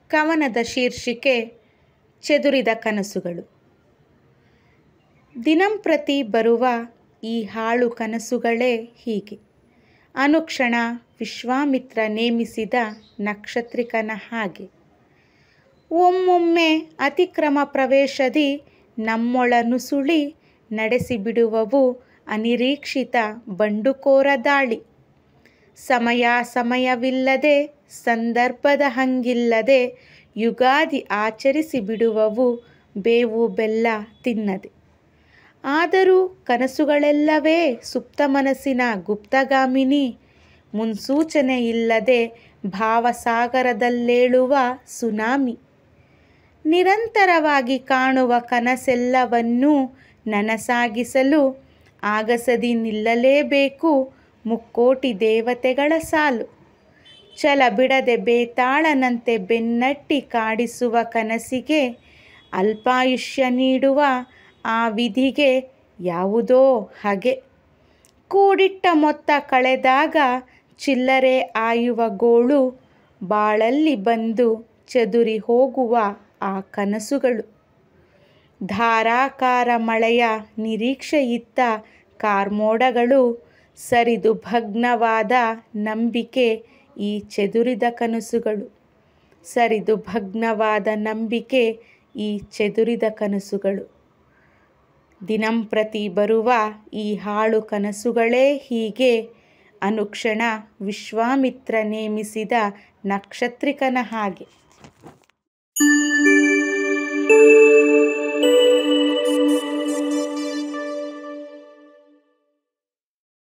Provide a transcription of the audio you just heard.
ಕವನದ ಶೀರ್ಷಿಕೆ ಚೆದುರಿದ ಕನಸುಗಳು ದಿನಂಪ್ರತಿ ಬರುವ ಈ ಹಾಳು ಕನಸುಗಳೇ ಹೀಗೆ ಅನುಕ್ಷಣ ವಿಶ್ವಾಮಿತ್ರ ನೇಮಿಸಿದ ನಕ್ಷತ್ರಿಕನ ಹಾಗೆ ಒಮ್ಮೊಮ್ಮೆ ಅತಿಕ್ರಮ ಪ್ರವೇಶದಿ ನಮ್ಮೊಳನುಸುಳಿ ನಡೆಸಿಬಿಡುವವು ಅನಿರೀಕ್ಷಿತ ಬಂಡುಕೋರ ದಾಳಿ ಸಮಯ ಸಮಯವಿಲ್ಲದೆ ಸಂದರ್ಭದ ಹಂಗಿಲ್ಲದೆ ಯುಗಾದಿ ಆಚರಿಸಿ ಬಿಡುವವು ಬೇವು ಬೆಲ್ಲ ತಿನ್ನದೆ ಆದರೂ ಕನಸುಗಳೆಲ್ಲವೇ ಸುಪ್ತ ಮನಸ್ಸಿನ ಗುಪ್ತಗಾಮಿನಿ ಮುನ್ಸೂಚನೆ ಇಲ್ಲದೆ ಭಾವಸಾಗರದಲ್ಲೇಳುವ ಸುನಾಮಿ ನಿರಂತರವಾಗಿ ಕಾಣುವ ಕನಸೆಲ್ಲವನ್ನೂ ನನಸಾಗಿಸಲು ಆಗಸದಿ ನಿಲ್ಲಲೇಬೇಕು ಮುಕ್ಕೋಟಿ ದೇವತೆಗಳ ಸಾಲು ಛಲ ಬಿಡದೆ ಬೇತಾಳನಂತೆ ಬೆನ್ನಟ್ಟಿ ಕಾಡಿಸುವ ಕನಸಿಗೆ ಅಲ್ಪಾಯುಷ್ಯ ನೀಡುವ ಆ ವಿಧಿಗೆ ಯಾವುದೋ ಹಗೆ ಕೂಡಿಟ್ಟ ಮೊತ್ತ ಕಳೆದಾಗ ಚಿಲ್ಲರೆ ಆಯುವ ಗೋಳು ಬಾಳಲ್ಲಿ ಬಂದು ಚದುರಿ ಹೋಗುವ ಆ ಕನಸುಗಳು ಧಾರಾಕಾರ ಮಳೆಯ ನಿರೀಕ್ಷೆಯಿತ್ತ ಕಾರ್ಮೋಡಗಳು ಸರಿದು ಭಗ್ನವಾದ ನಂಬಿಕೆ ಈ ಚೆದುರಿದ ಕನಸುಗಳು ಸರಿದು ಭಗ್ನವಾದ ನಂಬಿಕೆ ಈ ಚೆದುರಿದ ಕನಸುಗಳು ದಿನಂಪ್ರತಿ ಬರುವ ಈ ಹಾಳು ಕನಸುಗಳೇ ಹೀಗೆ ಅನುಕ್ಷಣ ವಿಶ್ವಾಮಿತ್ರ ನೇಮಿಸಿದ ನಕ್ಷತ್ರಿಕನ ಹಾಗೆ